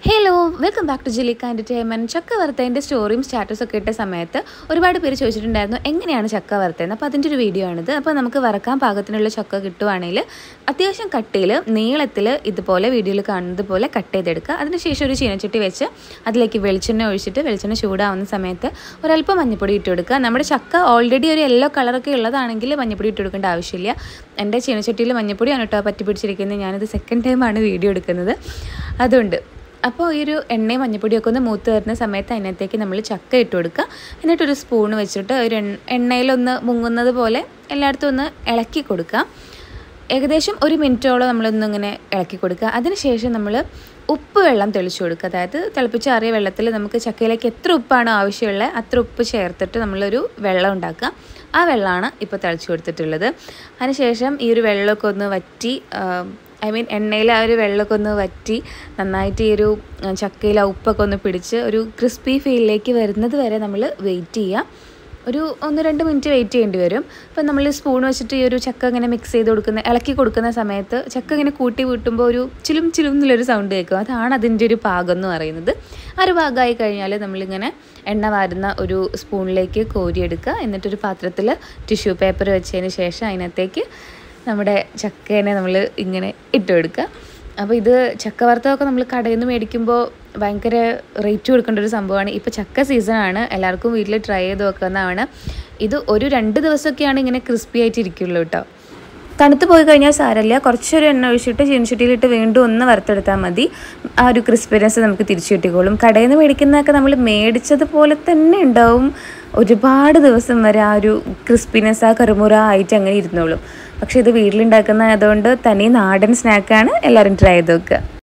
hello welcome back to Jilikka entertainment ചക്ക വറുത്തതിൻ്റെ സ്റ്റോറിയും സ്റ്റാറ്റസും ഒക്കെ ഇട്ട സമയത്ത് ഒരുപാട് പേര് ചോദിച്ചിട്ടുണ്ടായിരുന്നു എങ്ങനെയാണ് ചക്ക വറുത്തതെന്ന് അപ്പോൾ അതിൻ്റെ ഒരു വീഡിയോ ആണിത് അപ്പോൾ നമുക്ക് വറക്കാൻ പാകത്തിനുള്ള ചക്ക കിട്ടുവാണെങ്കിൽ അത്യാവശ്യം കട്ടിയിൽ നീളത്തിൽ ഇതുപോലെ വീഡിയോയിൽ കാണുന്നത് പോലെ കട്ട് ചെയ്തെടുക്കുക അതിനുശേഷം ഒരു ചീനച്ചട്ടി വെച്ച് അതിലേക്ക് വെളിച്ചെണ്ണ ഒഴിച്ചിട്ട് വെളിച്ചെണ്ണ ചൂടാവുന്ന സമയത്ത് ഒരല്പം മഞ്ഞപ്പൊടി ഇട്ട് കൊടുക്കുക നമ്മുടെ ചക്ക ഓൾറെഡി ഒരു യെല്ലോ കളറൊക്കെ ഉള്ളതാണെങ്കിൽ മഞ്ഞപ്പൊടി ഇട്ട് കൊടുക്കേണ്ട ആവശ്യമില്ല എൻ്റെ ചീനച്ചട്ടിയിൽ മഞ്ഞപ്പൊടിയാണ് കേട്ടോ പറ്റി പിടിച്ചിരിക്കുന്നത് ഞാനിത് സെക്കൻഡ് ടൈമാണ് വീഡിയോ എടുക്കുന്നത് അതുകൊണ്ട് അപ്പോൾ ഈ ഒരു എണ്ണയും മഞ്ഞപ്പൊടിയൊക്കെ ഒന്ന് മൂത്ത് വരുന്ന സമയത്ത് അതിനകത്തേക്ക് നമ്മൾ ചക്ക ഇട്ട് കൊടുക്കുക എന്നിട്ടൊരു സ്പൂൺ വെച്ചിട്ട് ഒരു എണ്ണ എണ്ണയിലൊന്ന് മുങ്ങുന്നത് പോലെ എല്ലായിടത്തും ഒന്ന് ഇളക്കി കൊടുക്കുക ഏകദേശം ഒരു മിനിറ്റോളം നമ്മളൊന്ന് ഇങ്ങനെ ഇളക്കി കൊടുക്കുക അതിനുശേഷം നമ്മൾ ഉപ്പ് വെള്ളം തെളിച്ചു കൊടുക്കുക അതായത് തിളപ്പിച്ചാറിയ വെള്ളത്തിൽ നമുക്ക് ചക്കയിലേക്ക് എത്ര ഉപ്പാണോ ആവശ്യമുള്ളത് അത്ര ഉപ്പ് ചേർത്തിട്ട് നമ്മളൊരു വെള്ളം ഉണ്ടാക്കുക ആ വെള്ളമാണ് ഇപ്പോൾ തിളച്ച് കൊടുത്തിട്ടുള്ളത് അതിനുശേഷം ഈ ഒരു വെള്ളമൊക്കെ ഒന്ന് വറ്റി ഐ മീൻ എണ്ണയിൽ ആ ഒരു വെള്ളമൊക്കെ ഒന്ന് വറ്റി നന്നായിട്ട് ഈ ഒരു ചക്കയിൽ ആ ഉപ്പൊക്കെ ഒന്ന് പിടിച്ച് ഒരു ക്രിസ്പി ഫീലിലേക്ക് വരുന്നത് വരെ നമ്മൾ വെയിറ്റ് ചെയ്യുക ഒരു ഒന്ന് രണ്ട് മിനിറ്റ് വെയിറ്റ് ചെയ്യേണ്ടി വരും അപ്പം നമ്മൾ സ്പൂൺ വെച്ചിട്ട് ഈ ഒരു ചക്ക ഇങ്ങനെ മിക്സ് ചെയ്ത് കൊടുക്കുന്ന ഇളക്കി കൊടുക്കുന്ന സമയത്ത് ചക്ക ഇങ്ങനെ കൂട്ടി വിട്ടുമ്പോൾ ഒരു ചിലും ചിലും എന്നുള്ളൊരു സൗണ്ട് കേൾക്കും അതാണ് അതിൻ്റെ ഒരു പാകം എന്ന് പറയുന്നത് ആ ഒരു പാകമായി കഴിഞ്ഞാൽ നമ്മളിങ്ങനെ എണ്ണ വാരുന്ന ഒരു സ്പൂണിലേക്ക് കോരിയെടുക്കുക എന്നിട്ടൊരു പാത്രത്തിൽ ടിഷ്യൂ പേപ്പർ വെച്ചതിന് ശേഷം അതിനകത്തേക്ക് നമ്മുടെ ചക്കേനെ നമ്മൾ ഇങ്ങനെ ഇട്ട് കൊടുക്കുക അപ്പോൾ ഇത് ചക്ക വറുത്തതൊക്കെ നമ്മൾ കടയിൽ നിന്ന് മേടിക്കുമ്പോൾ ഭയങ്കര റേറ്റ് കൊടുക്കേണ്ട ഒരു സംഭവമാണ് ഇപ്പോൾ ചക്ക സീസണാണ് എല്ലാവർക്കും വീട്ടിൽ ട്രൈ ചെയ്ത് നോക്കാവുന്നതാണ് ഇത് ഒരു രണ്ട് ദിവസമൊക്കെയാണ് ഇങ്ങനെ ക്രിസ്പി ആയിട്ട് ഇരിക്കുള്ളൂ കേട്ടോ തണുത്ത് പോയി കഴിഞ്ഞാൽ സാരമില്ല കുറച്ചൊരു എണ്ണ ഒഴിച്ചിട്ട് ചീനച്ചട്ടിയിലിട്ട് വീണ്ടും ഒന്ന് വറുത്തെടുത്താൽ മതി ആ ഒരു ക്രിസ്പിനെസ് നമുക്ക് തിരിച്ചു കിട്ടിക്കോളും കടയിൽ നിന്ന് മേടിക്കുന്നതൊക്കെ നമ്മൾ മേടിച്ചതുപോലെ തന്നെ ഉണ്ടാവും ഒരുപാട് ദിവസം വരെ ആ ഒരു ക്രിസ്പിനെസ് ആ കറുമുറ ആയിട്ട് അങ്ങനെ ഇരുന്നോളും പക്ഷേ ഇത് വീട്ടിലുണ്ടാക്കുന്ന ആയതുകൊണ്ട് തനി നാടൻ സ്നാക്കാണ് എല്ലാവരും ട്രൈ ചെയ്ത് നോക്കുക